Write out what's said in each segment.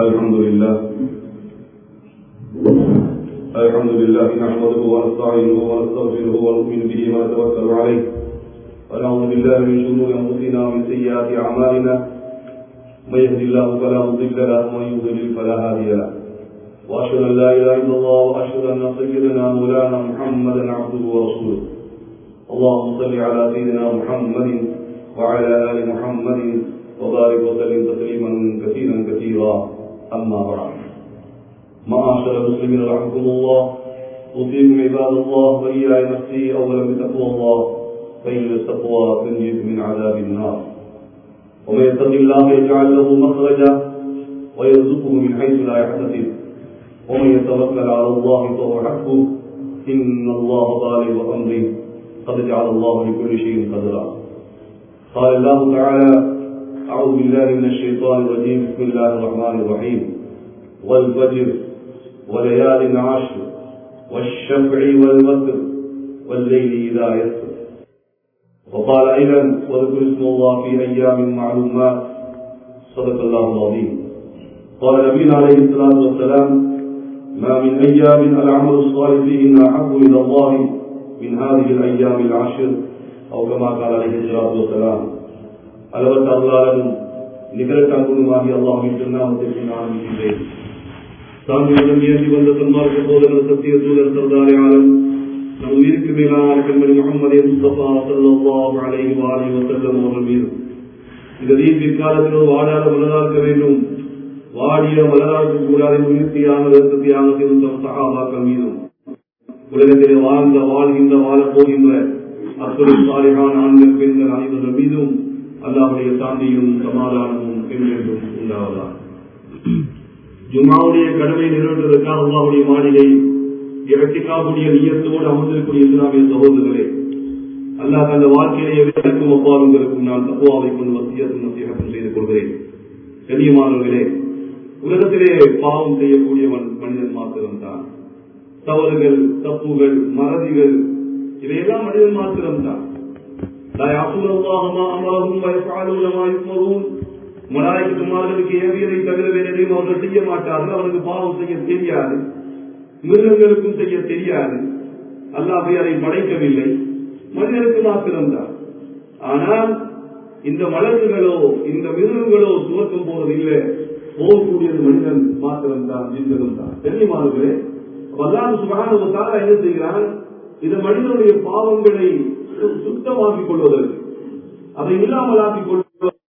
الحمد لله الحمد لله نحمده ونستعينه ونستغفره ونؤمن به ونتوكل عليه ونعوذ بالله من شرور انفسنا ومن سيئات اعمالنا من يهد الله فلا مضل له ومن يضلل فلا هادي له واشهد ان لا اله الا الله واشهد ان سيدنا مولانا محمدا عبده ورسوله اللهم صل على سيدنا محمد وعلى ال محمد وبارك وسلم تسليما كثيرا كثيرا اما بعد معاشر المسلمين رحمكم الله اوصيكم عباد الله واياي نفسي اولا بتقوى الله فان التقوى تنجيكم من عذاب النار ومن يتق الله يجعل له مخرجا ويرزقه من حيث لا يحتسب ومن يتوكل على الله فهو حسبه ان الله بالغ امره قد جعل الله لكل شيء قدرا قال الله تعالى أعوذ بالله من الشيطان الرجيم بسم الله الرحمن الرحيم والفجر وليال عشر والشفع والوتر والليل إذا يسر وقال أيضا واذكر اسم الله في أيام معلومات صدق الله العظيم قال نبينا عليه الصلاة والسلام ما من أيام العمل الصالح فيهن أحب إلى الله من هذه الأيام العشر أو كما قال عليه الصلاة والسلام அளவற்ற அருளாளனும் நிகரட்ட அன்புமாகி அல்லாஹின் திருநாமத்திற்கு நான் இருக்கின்றேன் சாமியுடன் ஏற்றி வந்த சன்மார்க்க போதகர் சத்திய சூழல் சர்தாரி ஆலம் நம் உயிருக்கு மேலான கண்மணி முகமது முஸ்தபா சல்லாஹ் அலைஹி வாலி வசல்லம் அவர்கள் மீது இந்த நீர் பிற்காலத்தில் வாடாத மலராக்க வேண்டும் வாடிய மலராக்க கூடாது உயிர்த்தியான ரத்தத்தியாக செய்தும் சகாபாக்கள் மீதும் உலகத்திலே வாழ்ந்த வாழ்கின்ற வாழப் போகின்ற அத்துறை சாலைகான ஆண்கள் பெண்கள் அனைவர்கள் மீதும் அல்லாவுடைய சாந்தியும் சமாதானமும் என்றென்றும் உண்டாவதா ஜும்மாவுடைய கடமை நிறைவேற்றுவதற்காக அல்லாவுடைய மாளிகை இறக்கிக்காக்கூடிய நீயத்தோடு அமர்ந்திருக்கூடிய இஸ்லாமிய சகோதரர்களே அல்லாஹ் அந்த வாழ்க்கையிலே எவருக்கும் அப்பாவுங்களுக்கும் நான் தப்புவாவை கொண்டு வசியத்தும் நசீகத்தும் செய்து கொள்கிறேன் கண்ணியமானவர்களே உலகத்திலே பாவம் செய்யக்கூடியவன் மனிதன் மாத்திரம்தான் தவறுகள் தப்புகள் மறதிகள் இவையெல்லாம் மனிதன் மாத்திரம்தான் மலாய்க்குமார்களுக்கு ஏவியதை தவிர வேறையும் அவர்கள் செய்ய மாட்டார்கள் அவருக்கு பாவம் செய்ய தெரியாது மிருகங்களுக்கும் செய்ய தெரியாது அல்லாஹை அதை படைக்கவில்லை மனிதனுக்கு மாத்திரம்தான் ஆனால் இந்த மலர்களோ இந்த மிருகங்களோ சுமக்கும் போவதில்லை போகக்கூடியது மனிதன் மாத்திரம்தான் ஜிந்தனும் தான் தெரியுமானவர்களே வல்லாது சுகானுவத்தால் என்ன செய்கிறான் இது மனிதனுடைய பாவங்களை சுத்தமாக்கிக் கொள்வதற்கு அதை இல்லாமலாக்கிக் கொள்வதற்கு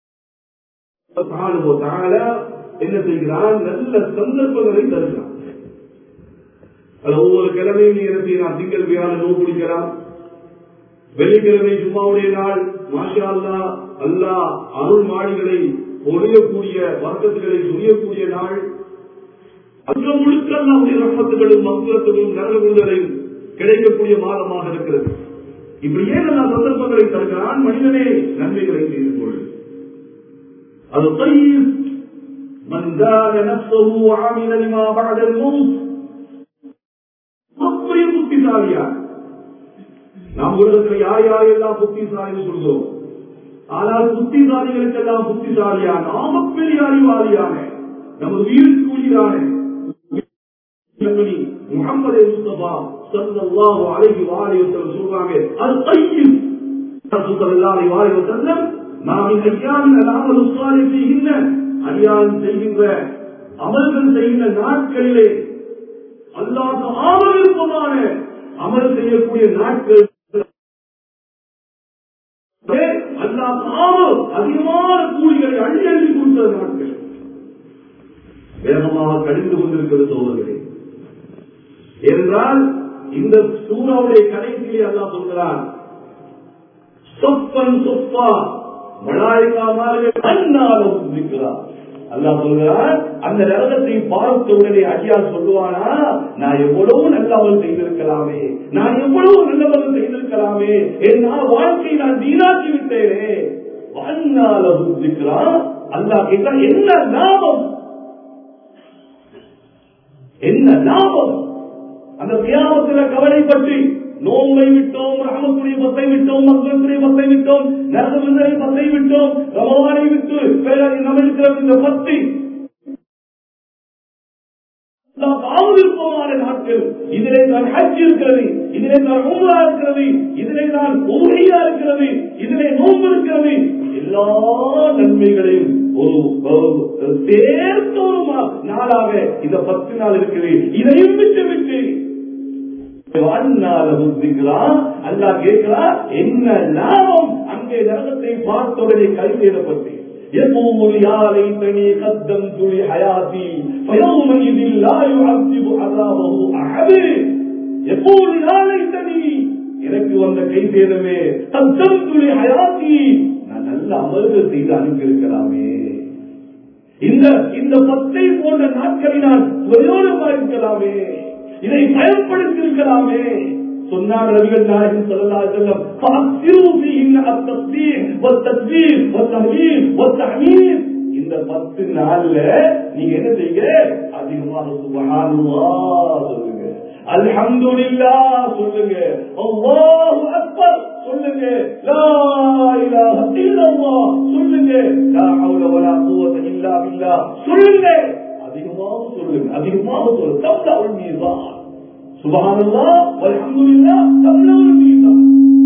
என்ன செய்கிறான் நல்ல சந்தர்ப்பங்களை தருகிறான் அது ஒவ்வொரு கிழமையும் நீ என்ன செய்யலாம் திங்கள் வியாழ நோ குடிக்கலாம் வெள்ளிக்கிழமை சும்மாவுடைய நாள் மாஷா அல்லா அல்லா அருள் மாடிகளை ஒழியக்கூடிய வர்க்கத்துகளை சுழியக்கூடிய நாள் அங்க முழுக்க நம்முடைய ரப்பத்துகளும் மக்குரத்துகளும் நரகுதலையும் கிடைக்கக்கூடிய மாதமாக இருக்கிறது இப்படியே நல்ல சந்தர்ப்பங்களை தருகிறான் மனிதனே நன்மைகளை செய்து கொள் அது طيب من زاد نفسه وعمل لما بعد الموت அப்படி புத்திசாலியா நாம் உலகத்தில் யார் யாரெல்லாம் புத்திசாலின்னு சொல்கிறோம் ஆனால் புத்திசாலிகளுக்கெல்லாம் புத்திசாலியா நாம பெரிய அறிவாளியான நமது உயிருக்கு உயிரான முகமது முஸ்தபா சல்லாஹு அலைஹி வாலிஹி வஸல்லம் சொல்றாங்க அது தையும் ரசூலுல்லாஹி அலைஹி வாலிஹி வஸல்லம் நாம் ஐயாமின் அலாமல் உஸ்வாலி செய்கின்ற அடியான் செய்கின்ற அமல்கள் செய்கின்ற நாட்களிலே அல்லாத ஆமல் விருப்பமான அமல் செய்யக்கூடிய நாட்கள் அல்லாத ஆமல் அதிகமான கூலிகளை அள்ளி அள்ளி கொடுத்த நாட்கள் வேகமாக கடிந்து கொண்டிருக்கிறது சோதர்களே என்றால் இந்த சூறாவுடைய கடைசியிலே அல்லா சொல்கிறான் சொப்பன் சொப்பா மலாய்க்காமார்கள் அண்ணாலும் இருக்கிறார் அல்லா சொல்கிறார் அந்த நரகத்தை பார்த்த உடனே அடியார் சொல்லுவானா நான் எவ்வளவு நல்லவன் செய்திருக்கலாமே நான் எவ்வளவு நல்லவன் செய்திருக்கலாமே என்னால் வாழ்க்கை நான் வீணாக்கி விட்டேனே அண்ணால இருக்கிறான் அல்லா கேட்டா என்ன லாபம் என்ன லாபம் அந்த தியாகத்தில கவலை பற்றி நோம்பை விட்டோம் ரஹமத்துடைய பத்தை விட்டோம் மக்களுடைய பத்தை விட்டோம் நரகமந்தரை பத்தை விட்டோம் ரமவானை விட்டு பேரறி நம்ம இருக்கிற இந்த பத்தி நாம் ஆவிருப்பமான நாட்கள் இதிலே தான் ஹஜ் இருக்கிறது இதிலே தான் உம்ரா இருக்கிறது இதிலே தான் உமையா இருக்கிறது இதிலே நோன்பு இருக்கிறது எல்லா நன்மைகளையும் ஒரு ஒரு சேர்த்த ஒரு மா- நாளாக இந்த பத்து நாள் இருக்குது இதையும் விட்டு விட்டு அல்லா கேட்கிறா என்ன லாபம் அங்கே நரகத்தை பார்த்தவரை கை செய்யப்பட்டு يقول يا ليتني قدمت لحياتي فيومئذ لا يعذب عذابه احد يقول يا ليتني எனக்கு வந்த கை சேதமே தத்தம் துளி ஹயாத்தி நான் நல்ல அமல்கள் செய்து அனுப்பியிருக்கலாமே இந்த இந்த பத்தை போன்ற நாட்களை நான் பிரயோஜனமாயிருக்கலாமே இதை பயன்படுத்தியிருக்கலாமே சொன்னார் ரவிகள் நாயகம் ஸல்லல்லாஹு அலைஹி வஸல்லம் فَأَكْثِرُوا فِيهِنَّ التَّسْبِيحَ وَالتَّكْبِيرَ وَالتَّهْلِيلَ وَالتَّحْمِيدَ இந்த பத்து நாள்ல நீங்க என்ன செய்யுங்க அதிகமாக சுபஹானல்லாஹ் சொல்லுங்க அல்ஹம்துலில்லாஹ் சொல்லுங்க அல்லாஹு அக்பர் சொல்லுங்க லா இலாஹ இல்லல்லாஹ் சொல்லுங்க லா ஹவுல வலா குவத இல்லா பில்லாஹ் சொல்லுங்க அதிகமாக சொல்லுங்க அதிகமாக சொல்லுங்க தப்தவுல் மீசான் சுபஹானல்லாஹ் வல்ஹம்துலில்லாஹ் தப்தவுல் மீசான்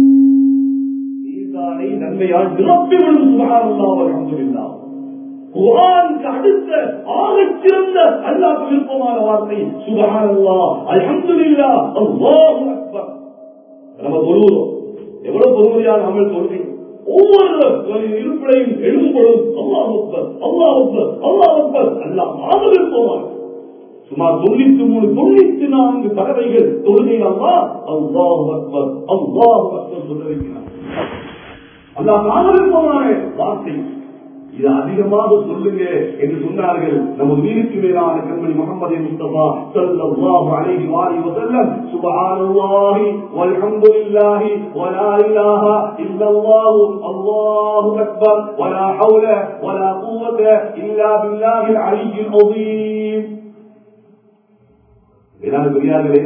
மீசானை நன்மையால் நிரப்பிவிடும் சுபஹானல்லாஹ் வல்ஹம்துலில்லாஹ் குரானுக்கு அடுத்த ஆகச் சிறந்த அல்லாஹ் விருப்பமான வார்த்தை சுபஹானல்லாஹ் அல்ஹம்துலில்லாஹ் அல்லாஹு அக்பர் நம்ம தொழுகிறோம் எவ்வளவு பொறுமையான அமல் தொழுகிறோம் ஒவ்வொரு இருப்பிடையும் எழும்பொழுதும் அல்லாஹ் அக்பர் அல்லாஹ் அக்பர் அல்லாஹ் அக்பர் அல்லாஹ் ஆக விருப்பமான சுமார் தொண்ணூத்தி மூணு தொண்ணூத்தி நான்கு தடவைகள் தொழுகையில் அல்லா அல்லாஹ் அக்பர் அல்லாஹ் அக்பர் சொல்ல வைக்கிறார் அல்லாஹ் ஆக விருப்பமான வார்த்தை இது அதிகமாக சொல்லுங்க என்று சொன்னார்கள் நமது வீருக்கு மேலான கண்மணி முகமது முஸ்தபா ஸல்லல்லாஹு அலைஹி வஆலிஹி வஸல்லம் சுப்ஹானல்லாஹி வல்ஹம்துலில்லாஹி வலா இலாஹ இல்லல்லாஹு அல்லாஹு அக்பர் வலா ஹவுல வலா குவத இல்லா பில்லாஹில் அலிய்யில் அஸீம் வேளாண் பெரியார்களே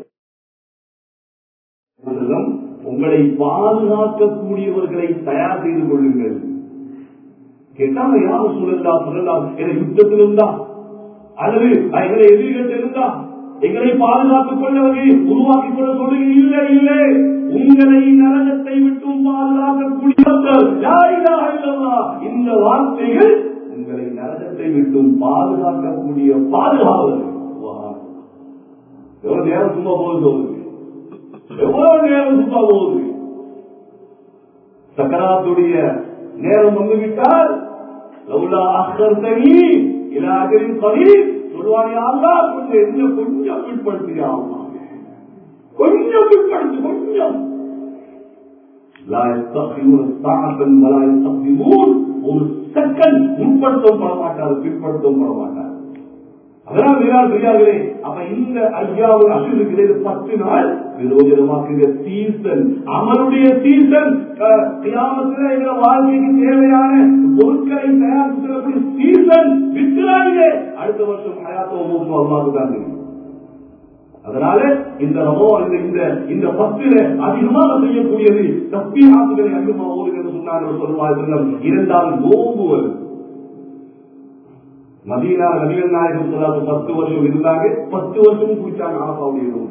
உங்களை பாதுகாக்கக்கூடியவர்களை தயார் செய்து கொள்ளுங்கள் கேட்டாங்க யாரும் சொல்லலாம் சொல்லலாம் என யுத்தத்தில் இருந்தா அல்லது எங்களை எதிரிகள் இருந்தா எங்களை பாதுகாத்துக் கொள்ளவர்கள் உருவாக்கிக் கொள்ள சொல்லுங்க இல்லை இல்லை உங்களை நரகத்தை விட்டும் பாதுகாக்கக்கூடியவர்கள் யாரிலாக இல்லவா இந்த வார்த்தைகள் உங்களை நரகத்தை விட்டும் பாதுகாக்கக்கூடிய பாதுகாவலர்கள் எவ்வளவு நேரம் சும்மா போகுது சொல்லுங்க எவ்வளவு நேரம் சும்மா போகுது சக்கராத்துடைய நேரம் வந்துவிட்டால் லவுலா அஹர்தனி இலா அஜரின் கரீப் சொல்வானே அல்லாஹ் கொஞ்சம் என்ன கொஞ்சம் பிற்படுத்தியா கொஞ்சம் பிற்படுத்து கொஞ்சம் لا يستخدمون ساعة ولا يستخدمون ஒரு செகண்ட் முற்படுத்தவும் பட மாட்டார் பிற்படுத்தவும் பட மாட்டார் அதனால் விரால் பெரியார்களே அப்ப இந்த ஐயாவது அசுருக்கு பத்து நாள் விரோஜனமாக்குங்க சீசன் அமருடைய சீசன் கிராமத்தில் எங்க வாழ்க்கைக்கு தேவையான பொருட்களை தயார் செய்யக்கூடிய சீசன் விற்கிறாங்க அடுத்த வருஷம் ஹயாத்தோ மூணு அல்லாது தான் அதனால இந்த ரமோ இந்த இந்த இந்த பத்தில அதிகமாக செய்யக்கூடியது தப்பி ஆசுகளை அதிகமாக ஓடுங்க என்று சொன்னார்கள் சொல்வார்கள் இரண்டாவது நோம்பு வருது மதீனா நபிகள் நாயகம் சொல்லாத பத்து வருஷம் இருந்தாங்க பத்து வருஷம் குடிச்சாங்க ஆசாவுடைய நோம்பு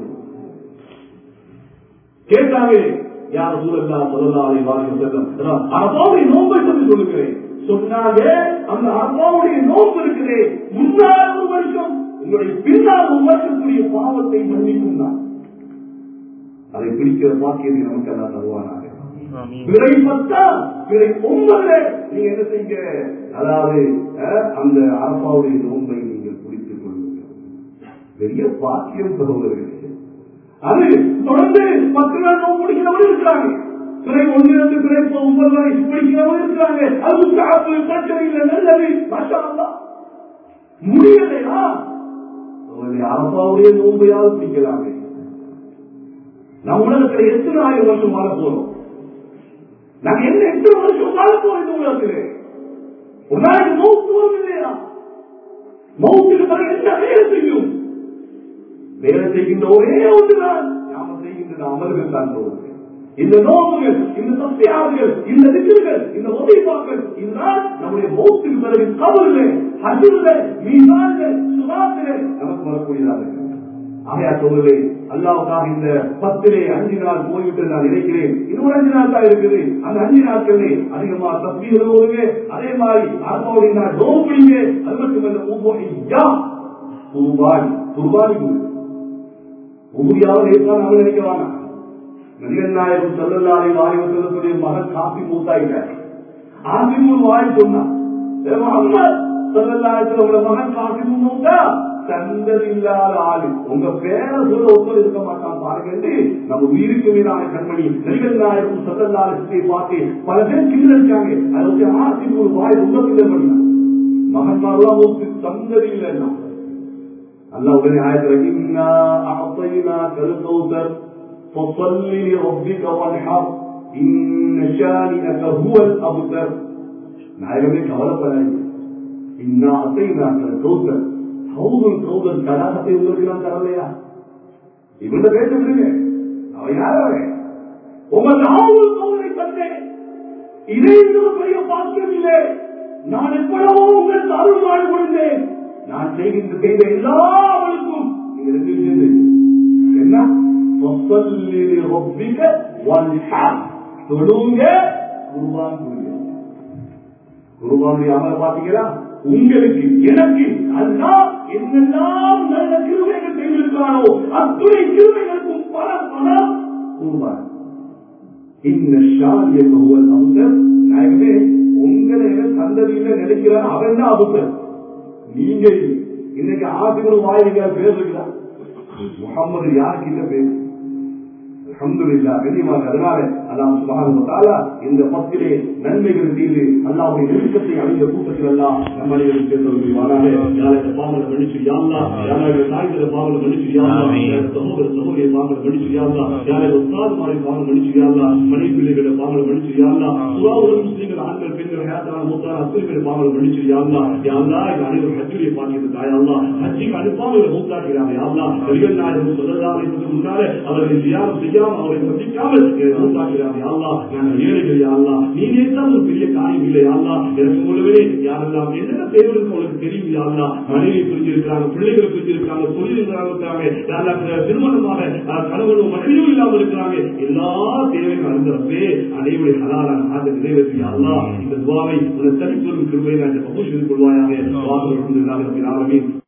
கேட்டாங்க யார் சூழல்லா சொல்லலாரை வாங்க செல்லம் அரசாவுடைய நோம்பை பற்றி சொல்லுகிறேன் சொன்னாங்க அந்த அரசாவுடைய நோம்பு இருக்குது முன்னாள் ஒரு வருஷம் உங்களுடைய பின்னால் ஒரு வருஷத்துடைய பாவத்தை மன்னிக்கும் தான் அதை பிடிக்கிற பாக்கியத்தை நமக்கு எல்லாம் தருவானாக பிறை பத்தா பிறை ஒன்பது நீங்க என்ன செய்யுங்க அதாவது அந்த அரசாவுடைய நோன்பை நீங்கள் பிடித்துக் கொள்ளுங்கள் பெரிய பாக்கியம் சகோதரர்களே அது தொடர்ந்து பத்து நாள் நோம்பு பிடிக்கிறவங்க இருக்கிறாங்க பிறை ஒன்றிலிருந்து பிறை ஒன்பது வரை பிடிக்கிறவங்க இருக்கிறாங்க அது காப்பு பிரச்சனை இல்லை நல்லது மஷா முடியலையா அரசாவுடைய நோன்பையாவது பிடிக்கலாமே நம்ம உலகத்துல எத்தனை ஆயிரம் வருஷம் வாழ போறோம் நாங்க என்ன எத்தனை வருஷம் வாழ போறோம் இந்த உலகத்துல ஒரு நாளைக்கு மௌத்து வரும் இல்லையா மௌத்துக்கு பிறகு என்ன வேலை செய்யும் வேலை செய்கின்ற ஒரே ஒன்றுதான் நாம செய்கின்ற அமல்கள் தான் சொல்வது இந்த நோக்குகள் இந்த சத்தியார்கள் இந்த நிகழ்கள் இந்த உதவிப்பாக்கள் இதுதான் நம்முடைய மௌத்துக்கு பிறகு கவல்ல அதிர்ல மீதான்கள் சுகாத்திர நமக்கு வரக்கூடிய ஆகையா சொல்லுவே அல்லாவுக்காக இந்த பத்திலே அஞ்சு நாள் போய்விட்டு நான் நினைக்கிறேன் இன்னொரு அஞ்சு நாள் தான் இருக்குது அந்த அஞ்சு நாட்களே அதிகமா தப்பீகள் ஓடுங்க அதே மாதிரி ஆத்மாவுடைய நாள் நோம்பிங்க அது மட்டுமல்ல ஒவ்வொரு துருபாய் துருபாய் உறுதியாக இருப்பான் அவன் நினைக்க வேணாம் நடிகர் நாயகம் செல்லல்லாரை வாரி வந்ததுடைய மகன் காப்பி மூத்தாயிட்டார் ஆசிமூல் வாய் சொன்னான் செல்லல்லாரத்துல மகன் காப்பி மூத்தா சந்தல் இல்லாத ஆளு உங்க பேர சொல்ல ஒருத்தர் இருக்க மாட்டான் பாருங்க நம்ம உயிருக்கு மீதான கண்மணி நடிகர் நாயகம் செல்லல்லாரத்தை பார்த்து பல பேர் கீழே இருக்காங்க அதை வச்சு ஆசிமூல் வாய் உங்கத்திலே பண்ணான் மகன்மாரெல்லாம் சந்ததி இல்லை الله உடனே ஆயத்தில் إنا أعطيناك الكوثر فصل لربك وانحر إن شانئك هو الأبتر நாயகமே கவலைப்படாதீங்க இன்னா அத்தைனாக்கள் கௌசர் ஹவுதுல் கௌசர் கடாகத்தை உங்களுக்கு நான் தரலையா இவங்க பேச விடுங்க அவன் யார் அவன் உங்களுக்கு ஹவுதுல் கௌசரை தந்தேன் இதை இன்னொரு பெரிய பாக்கியம் இல்லை நான் எப்படவோ உங்களுக்கு அருள் வாழ் கொடுத்தேன் நான் செய்கின்ற செய்த எல்லாவருக்கும் இந்த ரெண்டு விஷயம் என்ன தொழுங்க குருபான் புரிய குருபானுடைய அமல பாத்தீங்களா உங்களுக்கு எனக்கு அல்லா என்னெல்லாம் நல்ல கிருமைகள் செய்திருக்கிறானோ அத்துணை கிருமைகளுக்கும் பல பலம் குருபான் இந்த ஷாலிய பகுவல் அமுதர் நாயகமே உங்களை சந்ததியில நினைக்கிறான் அவன் தான் அபுத்தர் நீங்க இன்னைக்கு ஆசிரியர் வாயிலுங்க பேர் இருக்கா முகமது யாருக்கிட்ட பேரு அல்ஹம்துலில்லா கண்ணியமாக அதனால அல்லாஹ் சுப்ஹானஹு வ தஆலா இந்த பத்திலே நன்மைகள் செய்து அல்லாஹ்வுடைய நெருக்கத்தை அடைந்த கூட்டத்தில் எல்லாம் நம்ம அனைவரும் சேர்ந்து வருவானாக யாரை பாவங்களை மன்னிச்சு யா அல்லாஹ் யாரை தாய்கிற பாவங்களை மன்னிச்சு யா அல்லாஹ் யாரை சகோதர சகோதரிய பாவங்களை மன்னிச்சு யா அல்லாஹ் யாரை உஸ்தாது மாதிரி பாவங்களை மன்னிச்சு யா அல்லாஹ் மனைவி பிள்ளைகள பாவங்களை மன்னிச்சு யா அல்லாஹ் சுறாவுடன் முஸ்லிம்கள் ஆண்கள் பெண்கள் ஹயாத்தான மூத்தான அத்தனை பேர் பாவங்களை மன்னிச்சு யா அல்லாஹ் யா அல்லாஹ் இந்த அனைவரும் ஹஜ்ஜுடைய பாக்கியத்தை தாயா அல்லாஹ் ஹஜ்ஜிக்கு அனுப்பாமல் மூத்தாக்கிறாங்க யா அல்லாஹ் நபிகள் நாயகம் ஸல்லல்லாஹு அலைஹி வஸல்லம் முன்னாலே அவர்களை ஜியாரம் செய்யாமல் அவரை சந்திக்காமல் மூத்தாக்கிறாங்க யா அல்லாஹ் நாங்கள் ஏழைகள் யா அல்லாஹ் நீ நினைத்தால் ஒரு பெரிய காரியம் இல்லை யா அல்லாஹ் எனக்கு சொல்லவே யாரெல்லாம் என்னென்ன தேவைகளுக்கு உங்களுக்கு தெரியும் யா அல்லாஹ் மனைவி பிரிஞ்சிருக்கிறாங்க பிள்ளைகள் பிரிஞ்சிருக்காங்க தொழில் இருக்காங்க யா அல்லாஹ் திருமணமாக அஹ், கணவனும் மனைவியும் இல்லாமல் இருக்கிறாங்க எல்லா தேவைகளும் அறிந்தரப்பே அனைவருடைய ஹலாலான ஆக நிறைவேற்றி யா அல்லாஹ் இந்த துவாவை உன தனிப்பெரும் கிருபையை நான் இந்த பகுதி கொள்வாயாக வாசல் அல்ஹம்துலில்லாஹி ரப்பில் ஆலமீன்